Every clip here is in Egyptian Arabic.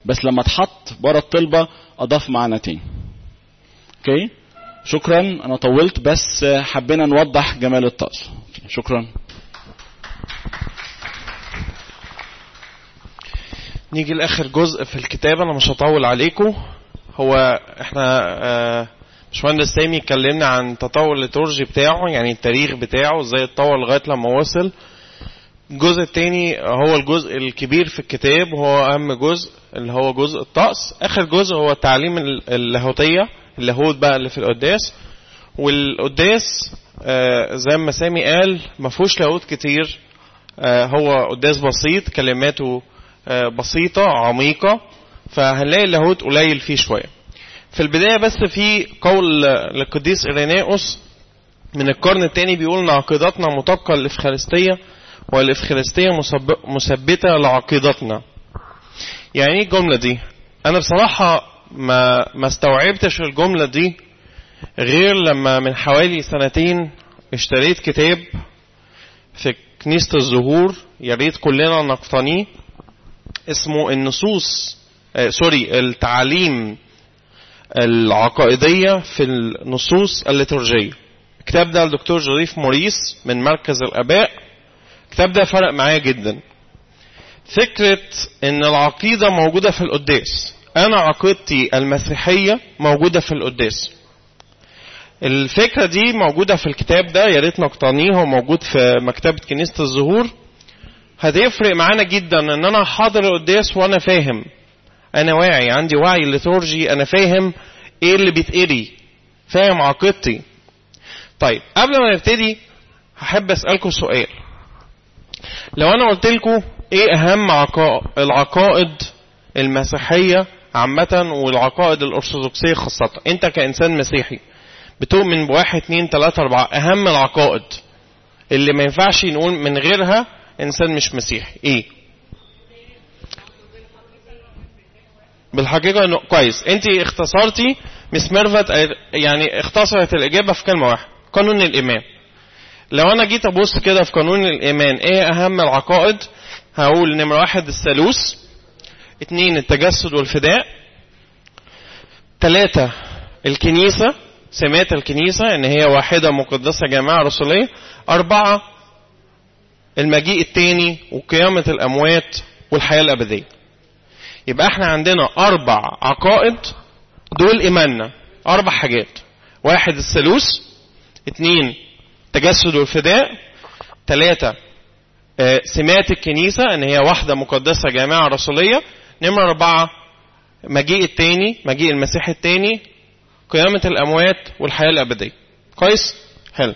بس لما اتحط بره الطلبة اضاف معنى تاني اوكي شكرا انا طولت بس حبينا نوضح جمال الطقس شكرا نيجي لاخر جزء في الكتاب انا مش هطول عليكم هو احنا آه باشمهندس سامي اتكلمنا عن التطور الليتورجي بتاعه يعني التاريخ بتاعه ازاي اتطور لغايه لما وصل الجزء الثاني هو الجزء الكبير في الكتاب وهو اهم جزء اللي هو جزء الطقس اخر جزء هو التعليم اللاهوتيه اللاهوت بقى اللي في القداس والقداس آه زي ما سامي قال ما فيهوش لاهوت كتير آه هو قداس بسيط كلماته آه بسيطه عميقه فهنلاقي اللاهوت قليل فيه شويه في البداية بس في قول للقديس إيريناؤوس من القرن الثاني بيقول إن عقيدتنا مطابقة للإفخارستية والإفخارستية مثبتة لعقيدتنا. يعني إيه الجملة دي؟ أنا بصراحة ما ما استوعبتش الجملة دي غير لما من حوالي سنتين اشتريت كتاب في كنيسة الزهور يا ريت كلنا نقتنيه اسمه النصوص آه سوري التعاليم العقائدية في النصوص الليتورجية الكتاب ده الدكتور جريف موريس من مركز الآباء الكتاب ده فرق معايا جدا فكرة ان العقيدة موجودة في القداس انا عقيدتي المسيحية موجودة في القداس الفكرة دي موجودة في الكتاب ده يا ريت نقتنيه هو موجود في مكتبة كنيسة الزهور هتفرق معانا جدا ان انا حاضر القداس وانا فاهم انا واعي عندي وعي ليتورجي انا فاهم ايه اللي بيتقري فاهم عقيدتي طيب قبل ما نبتدي هحب اسالكم سؤال لو انا قلت لكم ايه اهم العقائد المسيحيه عامة والعقائد الأرثوذكسية خاصة أنت كإنسان مسيحي بتؤمن بواحد اتنين تلاتة أربعة أهم العقائد اللي ما ينفعش نقول من غيرها إنسان مش مسيحي إيه بالحقيقة انه كويس انت اختصرتي مس ميرفت يعني اختصرت الاجابة في كلمة واحدة قانون الايمان لو انا جيت ابص كده في قانون الايمان ايه اهم العقائد هقول نمرة واحد الثالوث اتنين التجسد والفداء تلاتة الكنيسة سمات الكنيسة ان هي واحدة مقدسة جماعة رسولية اربعة المجيء التاني وقيامة الاموات والحياة الابدية يبقى احنا عندنا اربع عقائد دول ايماننا اربع حاجات واحد الثالوث اتنين تجسد والفداء ثلاثة سمات الكنيسة ان هي واحدة مقدسة جامعة رسولية نمرة اربعة مجيء التاني مجيء المسيح التاني قيامة الاموات والحياة الابدية كويس حلو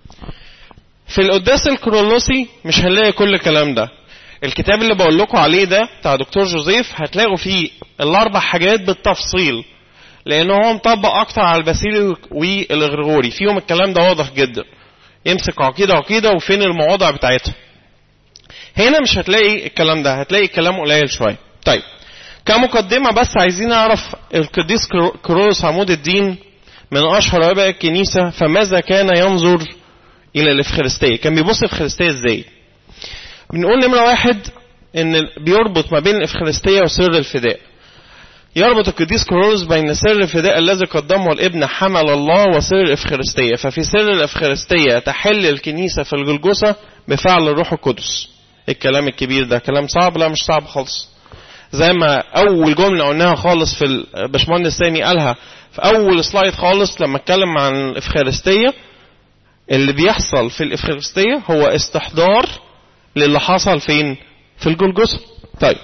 في القداس الكرولوسي مش هنلاقي كل الكلام ده الكتاب اللي بقول لكم عليه ده بتاع دكتور جوزيف هتلاقوا فيه الاربع حاجات بالتفصيل لان هو مطبق اكتر على الباسيل والغرغوري فيهم الكلام ده واضح جدا يمسك عقيده عقيده وفين المواضع بتاعتها هنا مش هتلاقي الكلام ده هتلاقي الكلام قليل شويه طيب كمقدمه بس عايزين نعرف القديس كرولوس عمود الدين من اشهر اباء الكنيسه فماذا كان ينظر الى الافخارستيه كان بيبص الافخارستيه ازاي بنقول نمرة واحد ان بيربط ما بين الافخارستية وسر الفداء يربط القديس كورولوس بين سر الفداء الذي قدمه الابن حمل الله وسر الافخارستية ففي سر الافخارستية تحل الكنيسة في الجلجسة بفعل الروح القدس الكلام الكبير ده كلام صعب لا مش صعب خالص زي ما اول جملة قلناها خالص في الباشمهندس سامي قالها في اول سلايد خالص لما اتكلم عن الافخارستية اللي بيحصل في الافخارستية هو استحضار للي حصل فين في الجلجسة طيب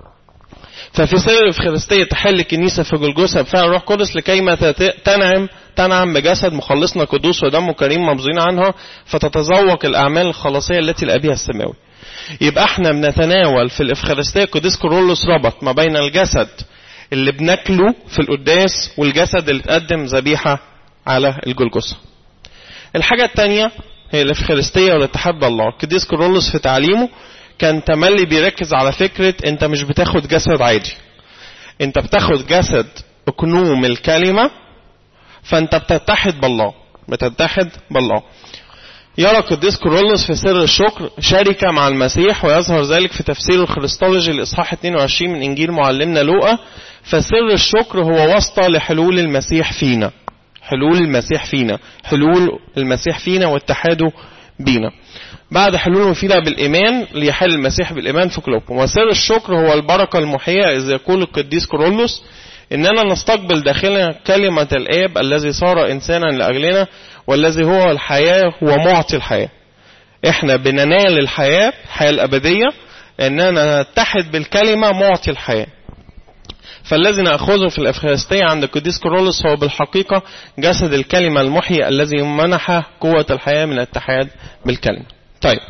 ففي سر الافخارستيه تحل الكنيسه في جلجسة بفعل الروح القدس لكيما تنعم تنعم بجسد مخلصنا قدوس ودمه كريم مبذولين عنها فتتذوق الاعمال الخلاصيه التي لابيها السماوي. يبقى احنا بنتناول في الافخارستيه قديس كورولوس ربط ما بين الجسد اللي بناكله في القداس والجسد اللي اتقدم ذبيحه على الجلجسة. الحاجه الثانيه هي الافخارستيه والاتحاد بالله. القديس كورولوس في تعليمه كان تملي بيركز على فكرة انت مش بتاخد جسد عادي انت بتاخد جسد اكنوم الكلمة فانت بتتحد بالله بتتحد بالله يرى قديس كورولوس في سر الشكر شركة مع المسيح ويظهر ذلك في تفسير الخريستولوجي الإصحاح 22 من إنجيل معلمنا لوقا فسر الشكر هو واسطة لحلول المسيح فينا حلول المسيح فينا حلول المسيح فينا واتحاده بينا بعد حلوله فينا بالإيمان ليحل المسيح بالإيمان في قلوبكم وسر الشكر هو البركة المحية إذ يقول القديس كورولوس إننا نستقبل داخلنا كلمة الآب الذي صار إنسانا لأجلنا والذي هو الحياة هو معطي الحياة إحنا بننال الحياة الحياة الأبدية إننا نتحد بالكلمة معطي الحياة فالذي نأخذه في الأفخارستية عند القديس كورولوس هو بالحقيقة جسد الكلمة المحيي الذي منح قوة الحياة من الاتحاد بالكلمة طيب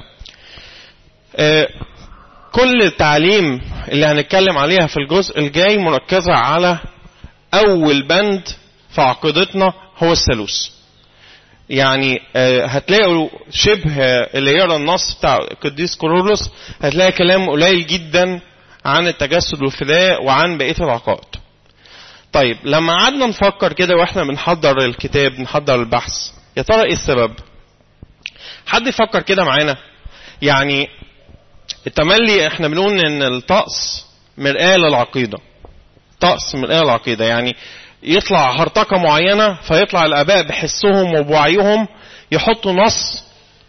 آه كل التعليم اللي هنتكلم عليها في الجزء الجاي مركزة على أول بند في عقيدتنا هو الثالوث يعني آه هتلاقوا شبه اللي يرى النص بتاع القديس كورولوس هتلاقي كلام قليل جدا عن التجسد والفداء وعن بقية العقائد طيب لما قعدنا نفكر كده واحنا بنحضر الكتاب بنحضر البحث يا ترى ايه السبب حد يفكر كده معانا يعني التملي احنا بنقول ان الطقس مرآة للعقيدة طقس مرآة للعقيدة يعني يطلع هرطقة معينة فيطلع الآباء بحسهم وبوعيهم يحطوا نص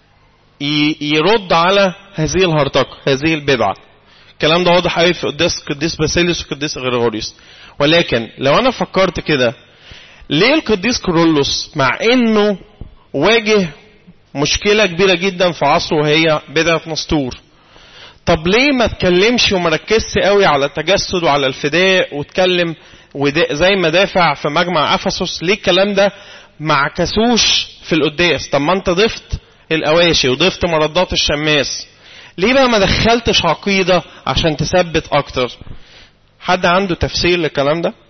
يرد على هذه الهرطقة هذه البدعة الكلام ده واضح قوي في قداس قديس باسيليوس وقديس غريغوريوس ولكن لو انا فكرت كده ليه القديس كورولوس مع انه واجه مشكلة كبيرة جدا في عصره وهي بدعة نسطور طب ليه ما تكلمش وما ركزش قوي على التجسد وعلى الفداء واتكلم زي ما دافع في مجمع افسس ليه الكلام ده ما عكسوش في القداس طب ما انت ضفت الاواشي وضفت مردات الشماس ليه بقى ما دخلتش عقيدة عشان تثبت اكتر حد عنده تفسير للكلام ده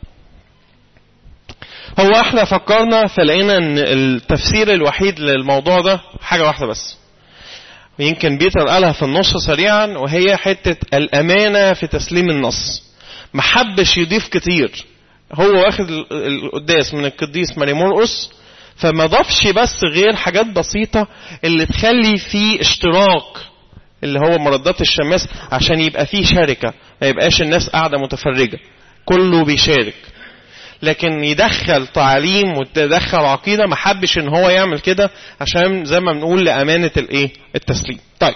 هو احنا فكرنا فلقينا ان التفسير الوحيد للموضوع ده حاجة واحدة بس ويمكن بيتر قالها في النص سريعا وهي حتة الامانة في تسليم النص محبش يضيف كتير هو واخد القداس من القديس ماري مرقس فما ضافش بس غير حاجات بسيطة اللي تخلي فيه اشتراك اللي هو مردات الشماس عشان يبقى فيه شركة ما يبقاش الناس قاعدة متفرجة كله بيشارك لكن يدخل تعليم ويدخل عقيدة ما حبش ان هو يعمل كده عشان زي ما بنقول لأمانة الايه التسليم طيب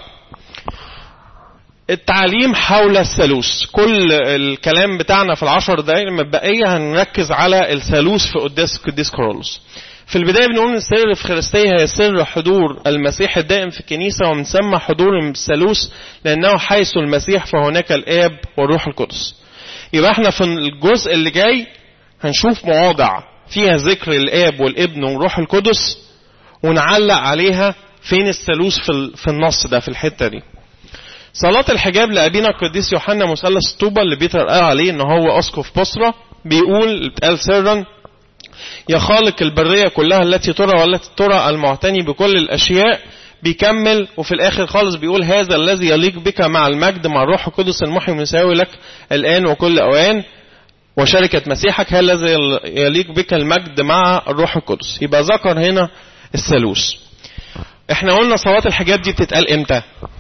التعليم حول الثالوث كل الكلام بتاعنا في العشر دقائق المتبقية هنركز على الثالوث في قداس القديس كارولوس في البداية بنقول ان السر الإفخارستية هي سر حضور المسيح الدائم في الكنيسة ومن ثم حضور الثالوث لأنه حيث المسيح فهناك الآب والروح القدس يبقى احنا في الجزء اللي جاي هنشوف مواضع فيها ذكر الآب والابن والروح القدس ونعلق عليها فين الثالوث في النص ده في الحتة دي صلاة الحجاب لأبينا القديس يوحنا مثلث الطوبة اللي بيتر قال عليه ان هو اسقف بصرة بيقول اتقال سرا يا خالق البرية كلها التي ترى والتي ترى المعتني بكل الأشياء بيكمل وفي الآخر خالص بيقول هذا الذي يليق بك مع المجد مع الروح القدس المحي مساوي لك الآن وكل أوان وشركة مسيحك هل الذي يليق بك المجد مع الروح القدس يبقى ذكر هنا الثالوث احنا قلنا صلاة الحجاب دي بتتقال امتى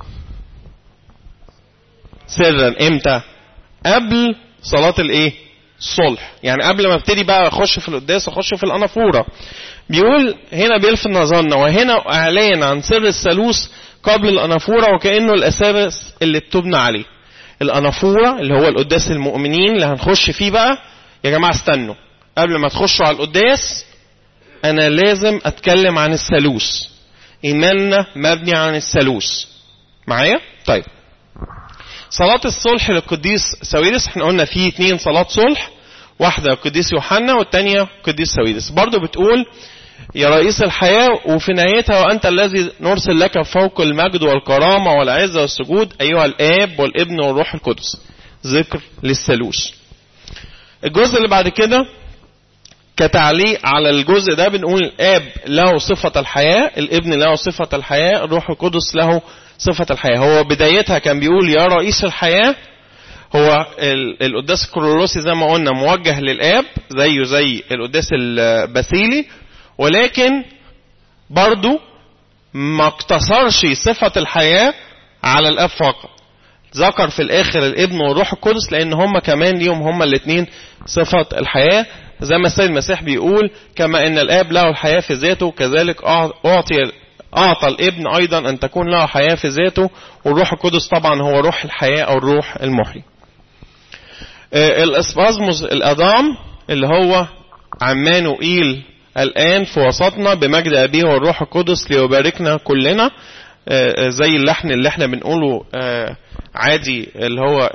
سرا امتى قبل صلاة الايه الصلح يعني قبل ما ابتدي بقى اخش في القداس اخش في الانافوره بيقول هنا بيلفت نظرنا وهنا اعلان عن سر الثالوث قبل الانافوره وكانه الاساس اللي بتبنى عليه الانافوره اللي هو القداس المؤمنين اللي هنخش فيه بقى يا جماعه استنوا قبل ما تخشوا على القداس انا لازم اتكلم عن الثالوث ايماننا مبني عن الثالوث معايا طيب صلاة الصلح للقديس سويرس احنا قلنا فيه اتنين صلاة صلح واحدة القديس يوحنا والتانية القديس سويرس برضو بتقول يا رئيس الحياة وفي نهايتها وأنت الذي نرسل لك فوق المجد والكرامة والعزة والسجود أيها الآب والابن والروح القدس ذكر للثالوث الجزء اللي بعد كده كتعليق على الجزء ده بنقول الآب له صفة الحياة الابن له صفة الحياة الروح القدس له صفة الحياة هو بدايتها كان بيقول يا رئيس الحياة هو القداس الكرولوسي زي ما قلنا موجه للآب زيه زي القداس الباسيلي ولكن برضو ما اقتصرش صفة الحياة على الاب فقط ذكر في الاخر الابن والروح القدس لان هم كمان ليهم هم الاثنين صفة الحياة زي ما السيد المسيح بيقول كما ان الاب له الحياة في ذاته كذلك اعطي اعطى الابن ايضا ان تكون له حياة في ذاته والروح القدس طبعا هو روح الحياة او الروح المحيي الاسبازموس الادام اللي هو عمانوئيل الآن في وسطنا بمجد أبيه والروح القدس ليباركنا كلنا زي اللحن اللي احنا بنقوله عادي اللي هو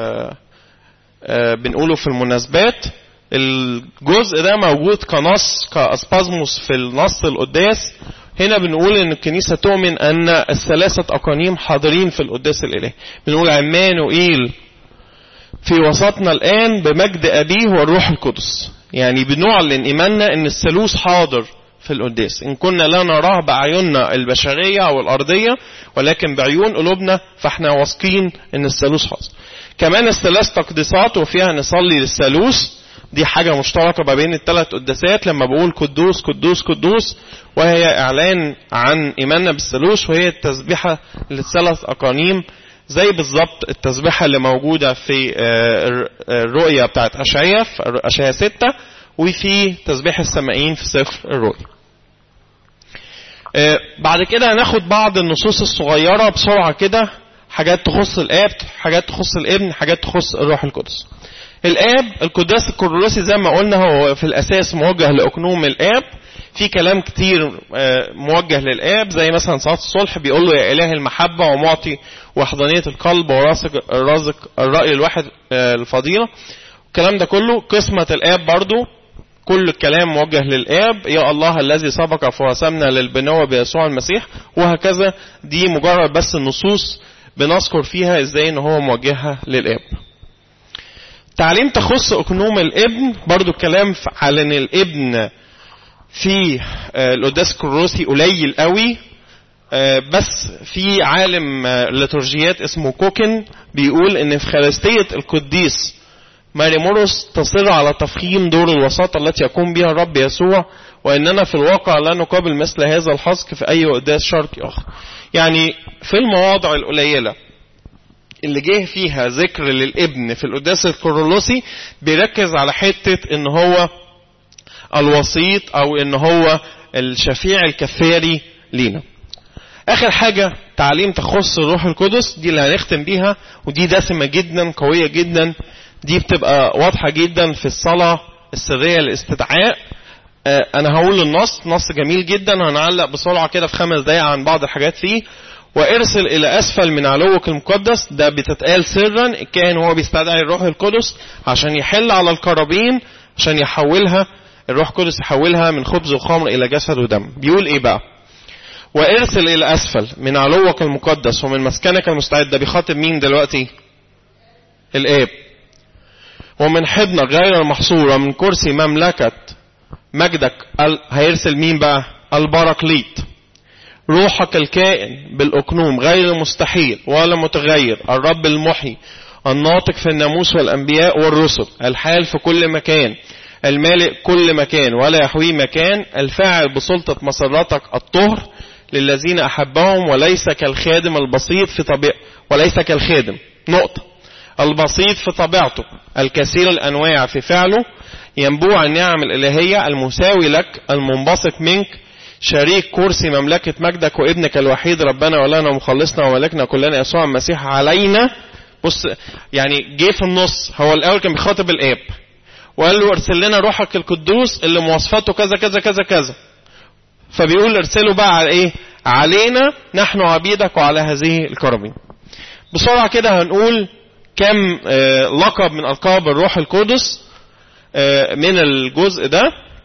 بنقوله في المناسبات الجزء ده موجود كنص كأسبازموس في النص القداس هنا بنقول ان الكنيسة تؤمن ان الثلاثة اقانيم حاضرين في القداس الالهي بنقول عمانوئيل في وسطنا الان بمجد ابيه والروح القدس يعني بنعلن ايماننا ان الثالوث حاضر في القداس ان كنا لا نراه باعيننا البشريه او الارضيه ولكن بعيون قلوبنا فاحنا واثقين ان الثالوث حاضر كمان الثلاث تقديسات وفيها نصلي للثالوث دي حاجة مشتركة ما بين الثلاث قداسات لما بقول قدوس قدوس قدوس وهي إعلان عن إيماننا بالثالوث وهي التسبيحة للثلاث أقانيم زي بالظبط التسبيحة اللي موجودة في الرؤية بتاعت أشعية في أشعية ستة وفي تسبيح السمائين في سفر الرؤيا. بعد كده هناخد بعض النصوص الصغيرة بسرعة كده حاجات تخص الآب حاجات تخص الابن حاجات تخص الروح القدس. الآب القداس الكورولوسي زي ما قلنا هو في الأساس موجه لأقنوم الآب في كلام كتير موجه للآب زي مثلا صلاة الصلح بيقول له يا إله المحبة ومعطي وحضانية القلب ورازق الرازق الرأي الواحد الفضيلة الكلام ده كله قسمة الآب برضو كل الكلام موجه للآب يا الله الذي سبق فوسمنا للبنوة بيسوع المسيح وهكذا دي مجرد بس النصوص بنذكر فيها ازاي ان هو موجهها للآب تعليم تخص أقنوم الابن برضو الكلام على ان الابن في القداس الكروسي قليل قوي بس في عالم ليتورجيات اسمه كوكن بيقول ان في خلاستية القديس ماريموروس تصر على تفخيم دور الوساطة التي يقوم بها الرب يسوع واننا في الواقع لا نقابل مثل هذا الحصك في اي قداس شرقي اخر يعني في المواضع القليلة اللي جه فيها ذكر للابن في القداس الكورولوسي بيركز على حتة ان هو الوسيط او ان هو الشفيع الكفاري لينا اخر حاجة تعليم تخص الروح القدس دي اللي هنختم بيها ودي دسمة جدا قوية جدا دي بتبقى واضحة جدا في الصلاة السرية الاستدعاء انا هقول النص نص جميل جدا هنعلق بسرعة كده في خمس دقايق عن بعض الحاجات فيه وارسل الى اسفل من علوك المقدس ده بتتقال سرا كان هو بيستدعي الروح القدس عشان يحل على الكرابين عشان يحولها الروح القدس يحولها من خبز وخمر الى جسد ودم بيقول ايه بقى وارسل الى اسفل من علوك المقدس ومن مسكنك المستعد ده بيخاطب مين دلوقتي الاب ومن حضنك غير المحصورة من كرسي مملكة مجدك هيرسل مين بقى البراكليت روحك الكائن بالأقنوم غير المستحيل ولا متغير الرب المحيي الناطق في الناموس والأنبياء والرسل الحال في كل مكان المالئ كل مكان ولا يحوي مكان الفاعل بسلطة مسراتك الطهر للذين أحبهم وليس كالخادم البسيط في طبيعة وليس كالخادم نقطة البسيط في طبيعته الكثير الأنواع في فعله ينبوع النعم الإلهية المساوي لك المنبسط منك شريك كرسي مملكة مجدك وابنك الوحيد ربنا ولنا ومخلصنا وملكنا كلنا يسوع المسيح علينا بص يعني جه في النص هو الأول كان بيخاطب الآب وقال له ارسل لنا روحك القدوس اللي مواصفاته كذا كذا كذا كذا فبيقول ارسله بقى على ايه علينا نحن عبيدك وعلى هذه الكرمين بسرعة كده هنقول كم لقب من ألقاب الروح القدس من الجزء ده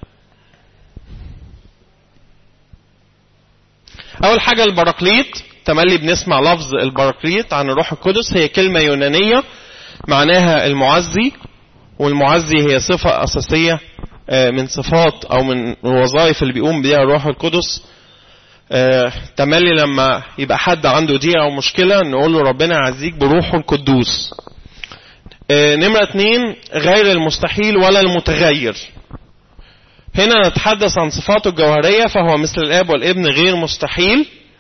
أول حاجة البراكليت تملي بنسمع لفظ البراكليت عن الروح القدس هي كلمة يونانية معناها المعزي والمعزي هي صفة أساسية من صفات أو من الوظائف اللي بيقوم بها الروح القدس تملي لما يبقى حد عنده ضيقة أو مشكلة نقول له ربنا يعزيك بروحه القدوس نمرة اتنين غير المستحيل ولا المتغير هنا نتحدث عن صفاته الجوهرية فهو مثل الآب والابن غير مستحيل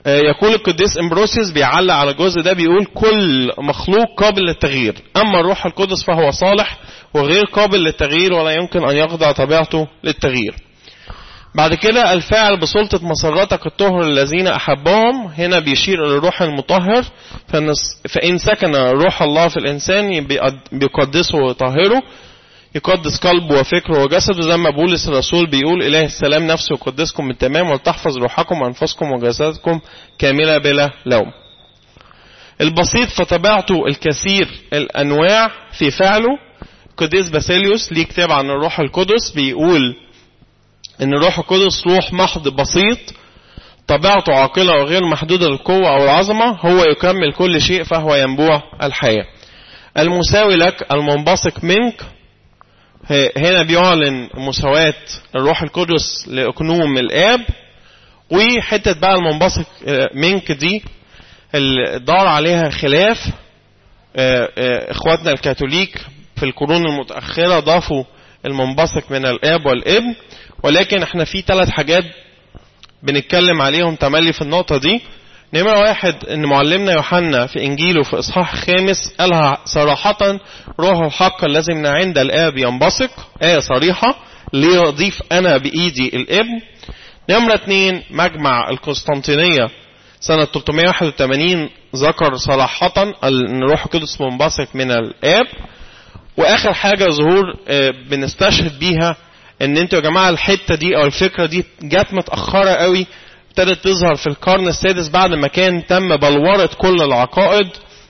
يقول القديس امبروسيوس بيعلق على الجزء ده بيقول كل مخلوق قابل للتغيير اما الروح القدس فهو صالح وغير قابل للتغيير ولا يمكن ان يخضع طبيعته للتغيير بعد كده الفاعل بسلطة مسرتك الطهر الذين أحبهم هنا بيشير إلى الروح المطهر فإن سكن روح الله في الإنسان بيقدسه ويطهره يقدس قلبه وفكره وجسده زي ما بولس الرسول بيقول إله السلام نفسه يقدسكم بالتمام ولتحفظ روحكم وأنفسكم وجسدكم كاملة بلا لوم البسيط فطبيعته الكثير الأنواع في فعله قديس باسيليوس ليه كتاب عن الروح القدس بيقول ان الروح القدس روح محض بسيط طبيعته عاقلة وغير محدودة للقوة أو العظمة هو يكمل كل شيء فهو ينبوع الحياة المساوي لك المنبثق منك هنا بيعلن مساواة الروح القدس لأقنوم الآب وحتة بقى المنبثق منك دي اللي دار عليها خلاف اخواتنا الكاثوليك في القرون المتأخرة ضافوا المنبثق من الآب والابن ولكن احنا في ثلاث حاجات بنتكلم عليهم تملي في النقطة دي نمرة واحد ان معلمنا يوحنا في انجيله في اصحاح خامس قالها صراحة روح الحق الذي من عند الاب ينبثق آية صريحة ليضيف انا بايدي الابن نمرة اتنين مجمع القسطنطينية سنة 381 ذكر صراحة ان الروح القدس منبثق من الاب واخر حاجة ظهور بنستشهد بيها ان انتوا يا جماعة الحتة دي او الفكرة دي جت متأخرة قوي ابتدت تظهر في القرن السادس بعد ما كان تم بلورة كل العقائد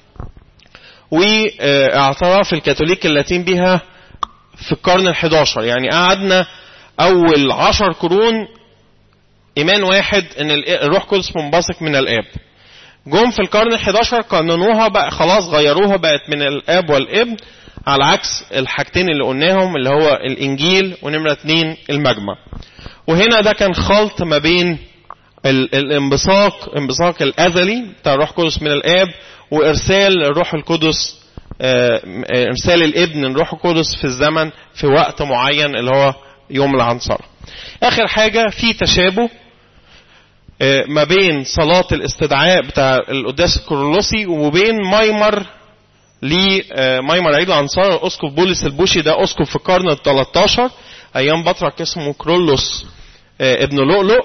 واعتراف الكاثوليك اللاتين بها في القرن الحداشر يعني قعدنا اول عشر قرون ايمان واحد ان الروح القدس منبثق من الاب جم في القرن الحداشر قانونوها بقى خلاص غيروها بقت من الاب والابن على عكس الحاجتين اللي قلناهم اللي هو الانجيل ونمرة اتنين المجمع وهنا ده كان خلط ما بين الانبثاق انبثاق الازلي بتاع الروح القدس من الاب وارسال الروح القدس ارسال الابن الروح القدس في الزمن في وقت معين اللي هو يوم العنصرة اخر حاجة في تشابه ما بين صلاة الاستدعاء بتاع القداس الكورولوسي وبين مايمر لمايمر عيد العنصار الاسقف بولس البوشي ده اسقف في القرن ال 13 ايام بطرك اسمه كرولوس ابن لؤلؤ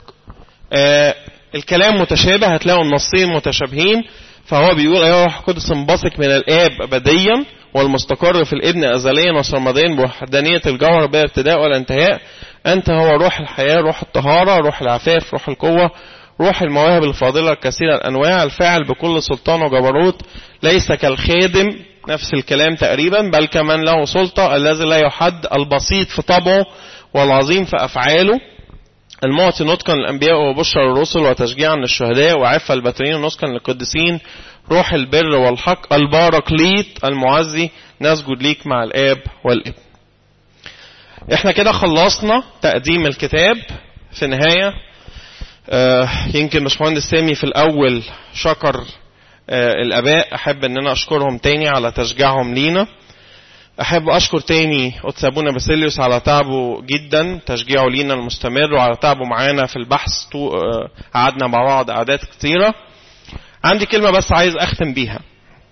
الكلام متشابه هتلاقوا النصين متشابهين فهو بيقول ايها الروح القدس انبثق من الاب ابديا والمستقر في الابن ازليا وسرمديا بوحدانيه الجوهر بلا ابتداء ولا انتهاء انت هو روح الحياه روح الطهاره روح العفاف روح القوه روح المواهب الفاضلة الكثيرة الأنواع الفاعل بكل سلطان وجبروت ليس كالخادم نفس الكلام تقريبا بل كمن له سلطة الذي لا يحد البسيط في طبعه والعظيم في أفعاله المعطي نطقا للأنبياء وبشر الرسل وتشجيعا للشهداء وعفة البترين ونطقا للقديسين روح البر والحق الباركليت المعزي نسجد ليك مع الآب والابن احنا كده خلصنا تقديم الكتاب في النهاية آه يمكن باشمهندس سامي في الاول شكر آه الاباء احب ان انا اشكرهم تاني على تشجيعهم لينا احب اشكر تاني قدس ابونا باسيليوس على تعبه جدا تشجيعه لينا المستمر وعلى تعبه معانا في البحث آه قعدنا مع بعض قعدات كتيرة عندي كلمة بس عايز اختم بيها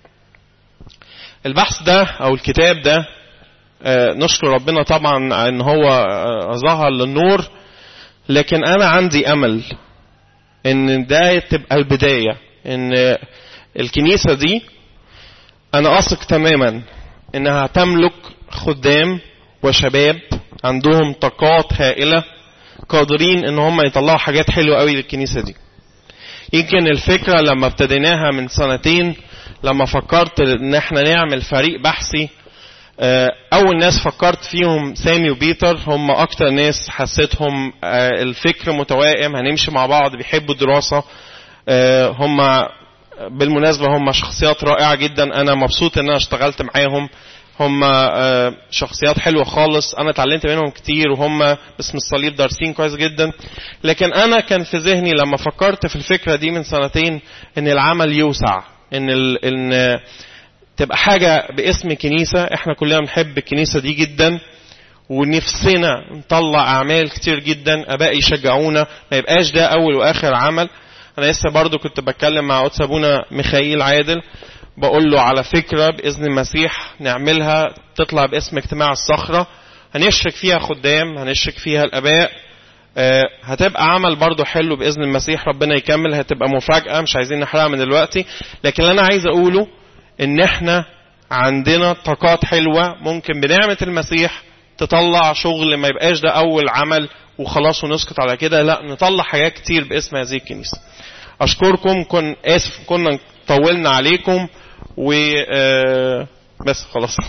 البحث ده او الكتاب ده نشكر ربنا طبعا ان هو ظهر للنور لكن انا عندي امل ان ده تبقى البداية ان الكنيسة دي انا اثق تماما انها تملك خدام وشباب عندهم طاقات هائلة قادرين ان هم يطلعوا حاجات حلوة قوي للكنيسة دي يمكن الفكرة لما ابتديناها من سنتين لما فكرت ان احنا نعمل فريق بحثي اول ناس فكرت فيهم سامي وبيتر هم اكتر ناس حسيتهم الفكر متوائم هنمشي مع بعض بيحبوا الدراسة هم بالمناسبة هم شخصيات رائعة جدا انا مبسوط ان انا اشتغلت معاهم هم شخصيات حلوة خالص انا اتعلمت منهم كتير وهم باسم الصليب دارسين كويس جدا لكن انا كان في ذهني لما فكرت في الفكرة دي من سنتين ان العمل يوسع ان ال ان تبقى حاجة باسم كنيسة احنا كلنا بنحب الكنيسة دي جدا ونفسنا نطلع اعمال كتير جدا اباء يشجعونا ما يبقاش ده اول واخر عمل انا لسه برضو كنت بتكلم مع قدس ابونا ميخائيل عادل بقول له على فكرة بإذن المسيح نعملها تطلع باسم اجتماع الصخرة هنشرك فيها خدام هنشرك فيها الآباء آه، هتبقى عمل برضو حلو بإذن المسيح ربنا يكمل هتبقى مفاجأة مش عايزين نحرقها من دلوقتي لكن اللي أنا عايز أقوله إن إحنا عندنا طاقات حلوة ممكن بنعمة المسيح تطلع شغل ما يبقاش ده أول عمل وخلاص ونسكت على كده لا نطلع حاجات كتير باسم هذه الكنيسة أشكركم كن آسف كنا طولنا عليكم و آه، بس خلاص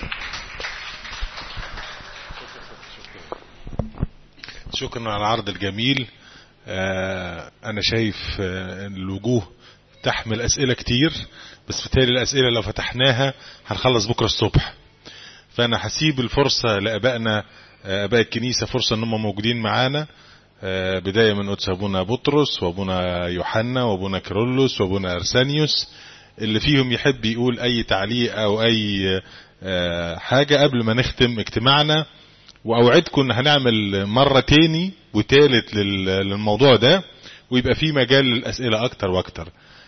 شكرا على العرض الجميل آه، انا شايف آه، إن الوجوه تحمل اسئله كتير بس بالتالي الاسئله لو فتحناها هنخلص بكره الصبح فانا هسيب الفرصه لابائنا آه، اباء الكنيسه فرصه ان هم موجودين معانا آه، بدايه من قدس ابونا بطرس وابونا يوحنا وابونا كيرلس وابونا ارسانيوس اللي فيهم يحب يقول اي تعليق او اي آه، حاجه قبل ما نختم اجتماعنا واوعدكم ان هنعمل مرة تاني وتالت لل- للموضوع ده ويبقى في مجال للاسئلة اكتر واكتر